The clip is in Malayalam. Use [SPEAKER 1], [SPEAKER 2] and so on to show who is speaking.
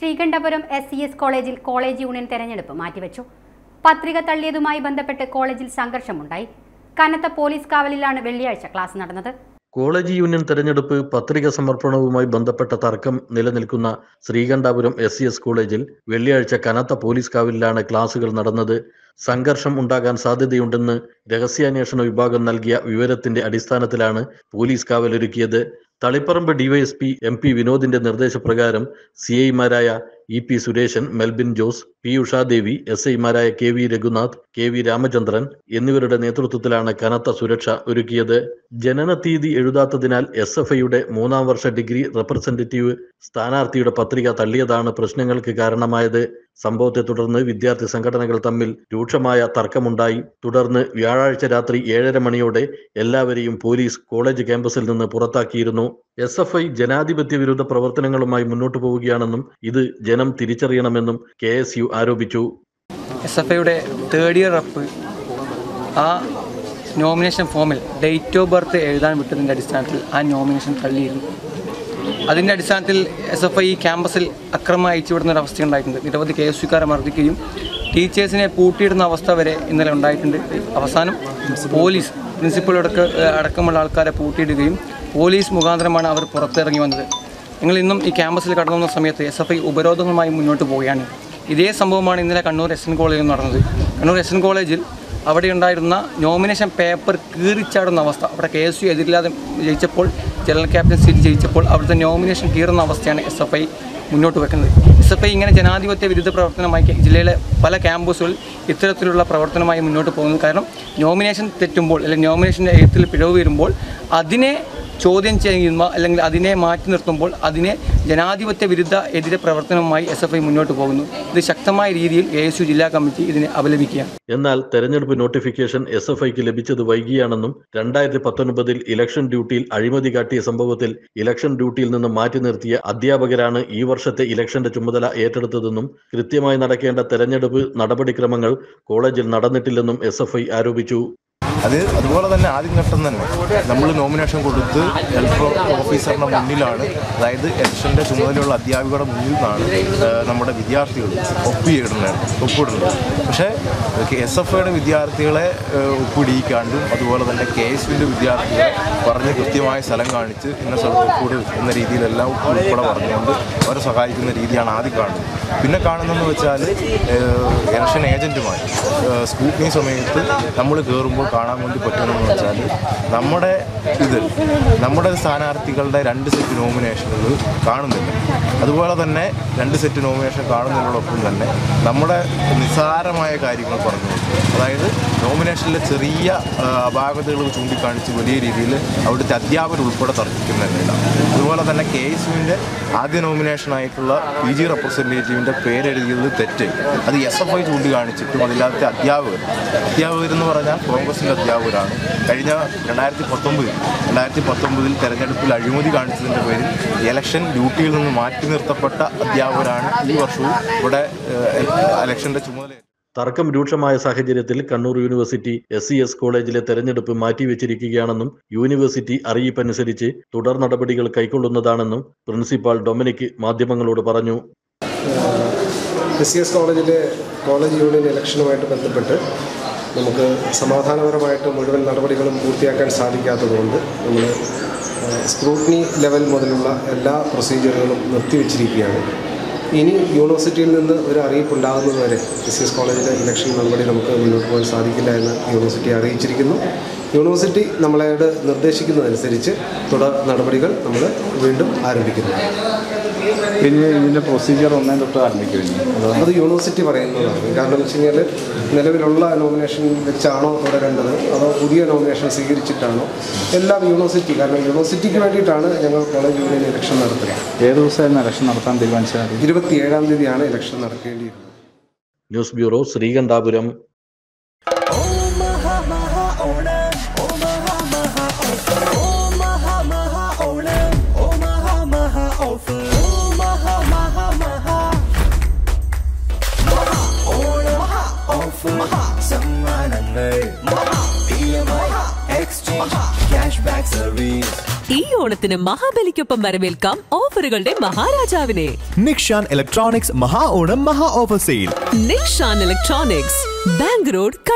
[SPEAKER 1] ശ്രീകണ്ഠപുരം എസ് സി എസ് കോളേജിൽ കോളേജ് യൂണിയൻ തെരഞ്ഞെടുപ്പ് മാറ്റിവെച്ചു പത്രിക തള്ളിയതുമായി ബന്ധപ്പെട്ട് കോളേജിൽ സംഘർഷമുണ്ടായി കനത്ത പോലീസ് കാവലിലാണ് വെള്ളിയാഴ്ച ക്ലാസ് നടന്നത്
[SPEAKER 2] കോളേജ് യൂണിയൻ തെരഞ്ഞെടുപ്പ് പത്രിക സമർപ്പണവുമായി ബന്ധപ്പെട്ട തർക്കം നിലനിൽക്കുന്ന ശ്രീകണ്ഠാപുരം എസ് സി എസ് കോളേജിൽ വെള്ളിയാഴ്ച കനത്ത പോലീസ് കാവലിലാണ് ക്ലാസുകൾ നടന്നത് സംഘർഷം ഉണ്ടാകാൻ സാധ്യതയുണ്ടെന്ന് രഹസ്യാന്വേഷണ വിഭാഗം നൽകിയ വിവരത്തിന്റെ അടിസ്ഥാനത്തിലാണ് പോലീസ് കാവലൊരുക്കിയത് തളിപ്പറമ്പ് ഡിവൈഎസ്പി എം പി വിനോദിന്റെ നിർദ്ദേശപ്രകാരം സി ഐമാരായ E P Sureshan Melbin Jose P Ushadevi S ഐമാരായ K V Raghunath K V Ramachandran എന്നിവരുടെ നേതൃത്വത്തിലാണ് കനത്ത സുരക്ഷ ഒരുക്കിയത് ജനനതീയതി എഴുതാത്തതിനാൽ എസ് എഫ് ഐയുടെ മൂന്നാം വർഷ ഡിഗ്രി റെപ്രസെന്റേറ്റീവ് സ്ഥാനാർത്ഥിയുടെ പത്രിക തള്ളിയതാണ് പ്രശ്നങ്ങൾക്ക് കാരണമായത് സംഭവത്തെ തുടർന്ന് വിദ്യാർത്ഥി സംഘടനകൾ തമ്മിൽ രൂക്ഷമായ തർക്കമുണ്ടായി തുടർന്ന് വ്യാഴാഴ്ച രാത്രി ഏഴര മണിയോടെ എല്ലാവരെയും പോലീസ് കോളേജ് ക്യാമ്പസിൽ നിന്ന് പുറത്താക്കിയിരുന്നു എസ് എഫ് ഐ ജനാധിപത്യ വിരുദ്ധ പ്രവർത്തനങ്ങളുമായി മുന്നോട്ടു പോവുകയാണെന്നും ഇത് ജനം തിരിച്ചറിയണമെന്നും കെ എസ് യു ആരോപിച്ചു
[SPEAKER 3] എസ് എഫ് ഐയുടെ തേർഡ് ഇയർ റപ്പ് ആ നോമിനേഷൻ ഫോമിൽ ഡേറ്റ് ഓഫ് ബർത്ത് എഴുതാൻ വിട്ടതിൻ്റെ അടിസ്ഥാനത്തിൽ ആ നോമിനേഷൻ തള്ളിയിരുന്നു അതിൻ്റെ അടിസ്ഥാനത്തിൽ എസ് എഫ് ഐ ക്യാമ്പസിൽ അക്രമം അയച്ചുവിടുന്ന ഒരു അവസ്ഥ ഉണ്ടായിട്ടുണ്ട് നിരവധി കെ എസ് യുക്കാരെ മർദ്ദിക്കുകയും ടീച്ചേഴ്സിനെ പൂട്ടിയിടുന്ന അവസ്ഥ വരെ ഇന്നലെ ഉണ്ടായിട്ടുണ്ട് അവസാനം പോലീസ് പ്രിൻസിപ്പൽ അടക്ക അടക്കമുള്ള ആൾക്കാരെ പൂട്ടിയിടുകയും പോലീസ് മുഖാന്തരമാണ് അവർ പുറത്തിറങ്ങി വന്നത് നിങ്ങൾ ഇന്നും ഈ ക്യാമ്പസിൽ കടന്നു വന്ന സമയത്ത് എസ് എഫ് ഐ ഉപരോധങ്ങളുമായി മുന്നോട്ട് പോവുകയാണ് ഇതേ സംഭവമാണ് ഇന്നലെ കണ്ണൂർ എസ് എൻ കോളേജിൽ നടന്നത് കണ്ണൂർ എസ് എൻ കോളേജിൽ അവിടെ ഉണ്ടായിരുന്ന നോമിനേഷൻ പേപ്പർ കീറിച്ചാടുന്ന അവസ്ഥ അവിടെ കെ എസ് യു എതിരില്ലാതെ ജയിച്ചപ്പോൾ ജനറൽ ക്യാപ്റ്റൻ സീറ്റ് ജയിച്ചപ്പോൾ അവിടുത്തെ നോമിനേഷൻ കീറുന്ന അവസ്ഥയാണ് എസ് എഫ് ഐ മുന്നോട്ട് വെക്കുന്നത് എസ് എഫ് ഐ ഇങ്ങനെ ജനാധിപത്യ വിരുദ്ധ പ്രവർത്തനമായി കെ- ജില്ലയിലെ പല ക്യാമ്പസുകളിൽ ഇത്തരത്തിലുള്ള പ്രവർത്തനമായി മുന്നോട്ട് പോകുന്നു കാരണം നോമിനേഷൻ തെറ്റുമ്പോൾ അല്ലെങ്കിൽ നോമിനേഷൻ്റെ എഴുത്തിൽ പിഴവ് വരുമ്പോൾ അതിനെ ചോദ്യം ചെയ്യുന്ന അല്ലെങ്കിൽ അതിനെ മാറ്റി നിർത്തുമ്പോൾ അതിനെ ജനാധിപത്യ വിരുദ്ധ എതിരെ പ്രവർത്തനവുമായി എസ് എഫ് ഐ മുന്നോട്ട് പോകുന്നു ഇത് ശക്തമായ രീതിയിൽ എ എസ് യു ജില്ലാ കമ്മിറ്റി ഇതിനെ അപലപിക്കുകയാണ്
[SPEAKER 2] എന്നാൽ തെരഞ്ഞെടുപ്പ് നോട്ടിഫിക്കേഷൻ എസ് എഫ് ഐക്ക് ലഭിച്ചത് വൈകിയാണെന്നും രണ്ടായിരത്തി പത്തൊൻപതിൽ ഇലക്ഷൻ ഡ്യൂട്ടിയിൽ അഴിമതി കാട്ടിയ സംഭവത്തിൽ ഇലക്ഷൻ ഡ്യൂട്ടിയിൽ നിന്ന് മാറ്റി നിർത്തിയ അധ്യാപകരാണ് ഈ വർഷത്തെ ഇലക്ഷന്റെ ചുമതല ഏറ്റെടുത്തതെന്നും കൃത്യമായി നടക്കേണ്ട തെരഞ്ഞെടുപ്പ് നടപടിക്രമങ്ങൾ കോളേജിൽ നടന്നിട്ടില്ലെന്നും എസ് എഫ് ഐ ആരോപിച്ചു
[SPEAKER 4] അത് അതുപോലെ തന്നെ ആദ്യം ഘട്ടം തന്നെ നമ്മൾ നോമിനേഷൻ കൊടുത്ത് ഇലക്ട്രോ ഓഫീസറിന്റെ മുന്നിലാണ് അതായത് ഇലക്ഷന്റെ ചുമതലയുള്ള അധ്യാപികയുടെ മുന്നിൽ നിന്നാണ് ഏഹ്, നമ്മുടെ വിദ്യാർത്ഥികൾ ഒപ്പിയിടുന്നത് ഒപ്പിടുന്നത് പക്ഷേ എസ് എഫ് ഐയുടെ വിദ്യാർത്ഥികളെ ഏഹ്, ഒപ്പിടിയിക്കാണ്ടും അതുപോലെ തന്നെ കെ എസ് യുവിൻ്റെ വിദ്യാർത്ഥികളെ പറഞ്ഞ് കൃത്യമായ സ്ഥലം കാണിച്ച് ഇന്ന സ്ഥലത്ത് ഒപ്പിട് എന്ന രീതിയിലെല്ലാം ഉൾപ്പെടെ പറഞ്ഞുകൊണ്ട് അവരെ സഹായിക്കുന്ന രീതിയാണ് ആദ്യം കാണുന്നത് പിന്നെ കാണുന്നതെന്ന് വെച്ചാൽ ഇലക്ഷൻ ഏജന്റുമാർ സ്കൂട്ടിനി സമയത്ത് നമ്മൾ കയറുമ്പോൾ കാണാൻ വേണ്ടി പറ്റുന്നതെന്ന് വെച്ചാൽ നമ്മുടെ ഇത് നമ്മുടെ സ്ഥാനാർത്ഥികളുടെ രണ്ട് സെറ്റ് നോമിനേഷനുകൾ കാണുന്നില്ല അതുപോലെ തന്നെ രണ്ട് സെറ്റ് നോമിനേഷൻ കാണുന്നതിനോടൊപ്പം തന്നെ നമ്മുടെ നിസ്സാരമായ കാര്യങ്ങൾ പറഞ്ഞു അതായത് നോമിനേഷനിലെ ചെറിയ ആ, അപാകതകൾ ചൂണ്ടിക്കാണിച്ച് വലിയ രീതിയിൽ അവിടുത്തെ അധ്യാപകർ ഉൾപ്പെടെ തർക്കിക്കുന്നുണ്ട് അതുപോലെ തന്നെ കെ എസ് യുവിൻ്റെ ആദ്യ നോമിനേഷനായിട്ടുള്ള പി ജി റെപ്രസെൻറ്റേറ്റീവിൻ്റെ പേരെഴുതിയത് തെറ്റ് അത് എസ് എഫ് ഐ ചൂണ്ടിക്കാണിച്ചിട്ടും അതിനകത്തെ അധ്യാപകർ അധ്യാപകരെന്ന് പറഞ്ഞാൽ കോൺഗ്രസിൻ്റെ അധ്യാപകരാണ് കഴിഞ്ഞ രണ്ടായിരത്തി പത്തൊമ്പതിൽ രണ്ടായിരത്തി പത്തൊമ്പതിൽ തെരഞ്ഞെടുപ്പിൽ അഴിമതി കാണിച്ചതിൻ്റെ പേരിൽ ഇലക്ഷൻ ഡ്യൂട്ടിയിൽ നിന്ന് മാറ്റി നിർത്തപ്പെട്ട അധ്യാപകരാണ് ഈ വർഷവും ഇവിടെ ഇലക്ഷൻ്റെ ചുമതല
[SPEAKER 2] തർക്കം രൂക്ഷമായ സാഹചര്യത്തിൽ Kannur university S C S കോളേജിലെ തെരഞ്ഞെടുപ്പ് മാറ്റിവെച്ചിരിക്കുകയാണെന്നും യൂണിവേഴ്സിറ്റി അറിയിപ്പനുസരിച്ച് തുടർ നടപടികൾ കൈക്കൊള്ളുന്നതാണെന്നും പ്രിൻസിപ്പാൾ ഡൊമിനിക് മാധ്യമങ്ങളോട് പറഞ്ഞു
[SPEAKER 5] എസ് സി എസ് കോളേജിലെ കോളേജ് യൂണിയൻ ഇലക്ഷനുമായിട്ട് ബന്ധപ്പെട്ട് നമുക്ക് സമാധാനപരമായിട്ട് മുഴുവൻ നടപടികളും പൂർത്തിയാക്കാൻ സാധിക്കാത്തതുകൊണ്ട് നമ്മൾ സ്ക്രൂട്ടിനി ലെവൽ മുതലുള്ള എല്ലാ പ്രൊസീജിയറുകളും നിർത്തിവെച്ചിരിക്കുകയാണ് ഇനി യൂണിവേഴ്സിറ്റിയിൽ നിന്ന് ഒരു അറിയിപ്പ് ഉണ്ടാകുന്നത് വരെ എസ് സി എസ് കോളേജിലെ ഇലക്ഷൻ നടപടി നമുക്ക് മുന്നോട്ട് പോകാൻ സാധിക്കില്ല എന്ന് യൂണിവേഴ്സിറ്റി അറിയിച്ചിരിക്കുന്നു യൂണിവേഴ്സിറ്റി നമ്മളോട് നിർദ്ദേശിക്കുന്നതനുസരിച്ച് തുടർ നടപടികൾ നമ്മൾ വീണ്ടും ആരംഭിക്കുന്നതാണ്
[SPEAKER 6] ഇനി ഇതിൻ്റെ പ്രൊസീജിയർ ഒന്നേ തൊട്ട് ആരംഭിക്കുമല്ലോ
[SPEAKER 5] അത് യൂണിവേഴ്സിറ്റി പറയുന്നതാണ് കാരണം എന്ന് വെച്ച് കഴിഞ്ഞാൽ നിലവിലുള്ള നോമിനേഷൻ വെച്ചാണോ തുടരേണ്ടത് അതോ പുതിയ നോമിനേഷൻ സ്വീകരിച്ചിട്ടാണോ എല്ലാം യൂണിവേഴ്സിറ്റി കാരണം യൂണിവേഴ്സിറ്റിക്ക് വേണ്ടിയിട്ടാണ് ഞങ്ങൾ കോളേജ് യൂണിയൻ ഇലക്ഷൻ നടത്തുക
[SPEAKER 6] ഏത് ദിവസമായിരുന്നു ഇലക്ഷൻ നടത്താൻ തീരുമാനിച്ചത്
[SPEAKER 5] ഇരുപത്തിയേഴാം തീയതിയാണ് ഇലക്ഷൻ നടക്കേണ്ടിയിരുന്നത്
[SPEAKER 2] ന്യൂസ് ബ്യൂറോ ശ്രീകണ്ഠാപുരം
[SPEAKER 7] ഈ ഓണത്തിന് ഓണത്തിന് മഹാബലിക്കൊപ്പം വരവേൽക്കാം ഓഫറുകളുടെ മഹാരാജാവിനെ
[SPEAKER 8] നിക്ഷാൻ ഇലക്ട്രോണിക്സ് മഹാ ഓണം മഹാ offer sale
[SPEAKER 7] Nikshan electronics bank road